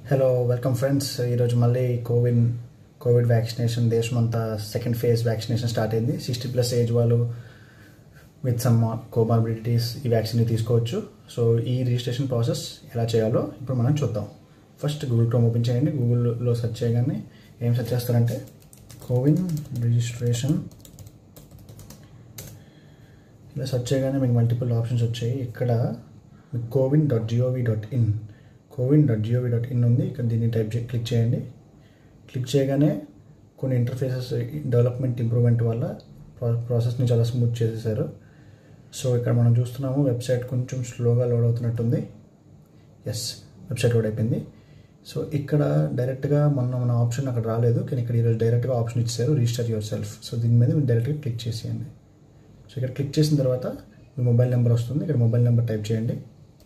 hello welcome friends ఈరోజు మళ్ళీ Covid Covid vaccination దేశమంతా సెకండ్ ఫేజ్ వ్యాక్సినేషన్ స్టార్ట్ అయింది సిక్స్టీ ప్లస్ ఏజ్ వాళ్ళు విత్ సమ్ కోమార్బిడిటీస్ ఈ వ్యాక్సిన్ తీసుకోవచ్చు సో ఈ రిజిస్ట్రేషన్ ప్రాసెస్ ఎలా చేయాలో ఇప్పుడు మనం చూద్దాం ఫస్ట్ గూగుల్ క్రోమ్ ఓపెన్ చేయండి గూగుల్లో సెర్చ్ చేయగానే ఏం సెర్చ్ చేస్తారంటే కోవిన్ రిజిస్ట్రేషన్ ఇలా సెర్చ్ చేయగానే మీకు మల్టిపుల్ ఆప్షన్స్ వచ్చాయి ఇక్కడ CoWIN dot G O V dot in CoWIN dot G O V dot in ఉంది ఇక్కడ దీన్ని టైప్ చే క్లిక్ చేయండి క్లిక్ చేయగానే కొన్ని ఇంటర్ఫేసెస్ డెవలప్మెంట్ ఇంప్రూవ్మెంట్ వల్ల ప్రా- ప్రాసెస్ని చాలా స్మూత్ చేసేసారు సో ఇక్కడ మనం చూస్తున్నాము వెబ్సైట్ కొంచెం స్లోగా లోడ్ అవుతున్నట్టుంది ఎస్ వెబ్సైట్ లోడ్ అయిపోయింది సో ఇక్కడ డైరెక్ట్గా మన మన ఆప్షన్ అక్కడ రాలేదు కానీ ఇక్కడ ఈరోజు డైరెక్ట్గా ఆప్షన్ ఇచ్చారు రిజిస్టర్ యువర్ సెల్ఫ్ సో దీని మీద మీరు డైరెక్ట్గా క్లిక్ చేసేయండి సో ఇక్కడ క్లిక్ చేసిన తర్వాత మీ మొబైల్ నెంబర్ వస్తుంది ఇక్కడ మొబైల్ నెంబర్ టైప్ చేయండి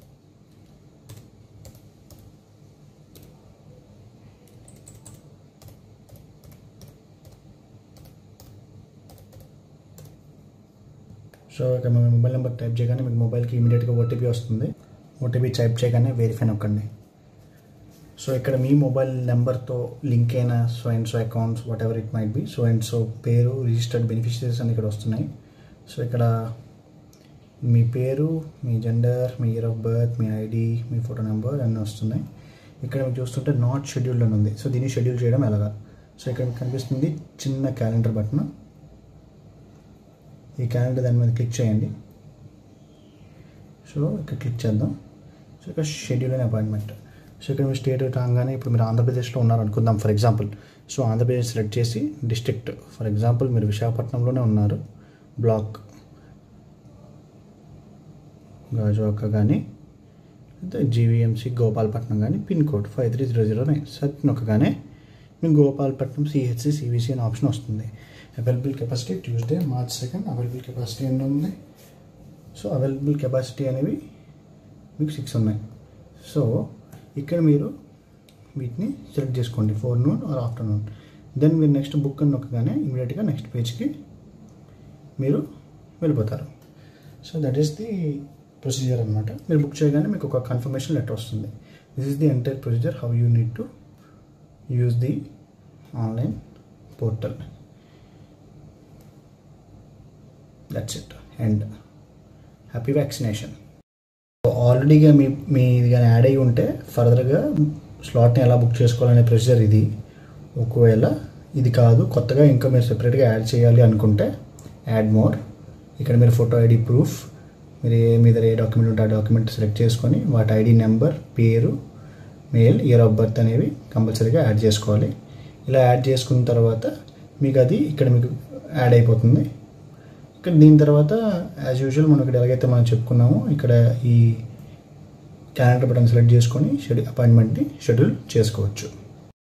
సో ఇక్కడ మీ మొబైల్ నెంబర్ టైప్ చేయగానే మీకు మొబైల్కి ఇమీడియట్గా ఓటీపీ వస్తుంది ఓటీపీ టైప్ చేయగానే వెరిఫై నొక్కండి సో ఇక్కడ మీ మొబైల్ నెంబర్తో లింక్ అయిన so and so accounts whatever it might be so and so పేరు రిజిస్టర్డ్ బెనిఫిషరీస్ అని ఇక్కడ వస్తున్నాయి సో ఇక్కడ మీ పేరు మీ జెండర్ మీ ఇయర్ ఆఫ్ బర్త్ మీ ఐడి మీ ఫోటో నెంబర్ అన్నీ వస్తున్నాయి ఇక్కడ మీకు చూస్తుంటే నాట్ షెడ్యూల్డ్ అని ఉంది సో దీన్ని షెడ్యూల్ చేయడం ఎలాగా సో ఇక్కడ మీకు కనిపిస్తుంది చిన్న క్యాలెండర్ బటన్ ఈ క్యాలెండర్ దాని మీద క్లిక్ చేయండి సో ఇక్కడ క్లిక్ చేద్దాం సో ఇక్కడ షెడ్యూల్ అండ్ అపాయింట్మెంట్ సో ఇక్కడ మీ స్టేట్ రాగానే ఇప్పుడు మీరు ఆంధ్రప్రదేశ్లో ఉన్నారు అనుకుందాం for example so Andhra Pradesh select చేసి డిస్ట్రిక్ట్ ఫర్ ఎగ్జాంపుల్ మీరు విశాఖపట్నంలోనే ఉన్నారు బ్లాక్ గాజువాక కానీ లేదా జీవీఎంసీ గోపాలపట్నం కానీ pin code five three zero zero nine search నొక్కగానే మీకు గోపాలపట్నం సిహెచ్సి సివిసి అనే ఆప్షన్ వస్తుంది available capacity Tuesday March second available capacity ఎంత ఉంది సో అవైలబుల్ కెపాసిటీ అనేవి మీకు సిక్స్ ఉన్నాయి సో ఇక్కడ మీరు వీటిని సెలెక్ట్ చేసుకోండి forenoon or afternoon then మీరు నెక్స్ట్ బుక్ అని నొక్కగానే ఇమీడియట్గా నెక్స్ట్ పేజ్కి మీరు వెళ్ళిపోతారు so that is the procedure అనమాట మీరు బుక్ చేయగానే మీకు ఒక కన్ఫర్మేషన్ లెటర్ వస్తుంది this is the entire procedure how you need to use the online portal that's it and happy vaccination ఆల్రెడీగా మీ మీ ఇది కానీ యాడ్ అయ్యి ఉంటే ఫర్దర్గా స్లాట్ని ఎలా బుక్ చేసుకోవాలనే ప్రొసీజర్ ఇది ఒకవేళ ఇది కాదు కొత్తగా ఇంకా మీరు సెపరేట్గా యాడ్ చేయాలి అనుకుంటే యాడ్ మోర్ ఇక్కడ మీరు ఫోటో ఐడి ప్రూఫ్ మీరు ఏ మీద ఏ డాక్యుమెంట్ ఉంటే ఆ డాక్యుమెంట్ సెలెక్ట్ చేసుకొని వాటి ఐడి నెంబర్ పేరు మెయిల్ ఇయర్ ఆఫ్ బర్త్ అనేవి కంపల్సరీగా యాడ్ చేసుకోవాలి ఇలా యాడ్ చేసుకున్న తర్వాత మీకు అది ఇక్కడ మీకు యాడ్ అయిపోతుంది ఇక్కడ దీని తర్వాత యాజ్ యూజువల్ మనం ఇక్కడ ఎలాగైతే మనం చెప్పుకున్నామో ఇక్కడ ఈ క్యాలెండర్ బటన్ సెలెక్ట్ చేసుకొని షెడ్యూల్ అపాయింట్మెంట్ని షెడ్యూల్ చేసుకోవచ్చు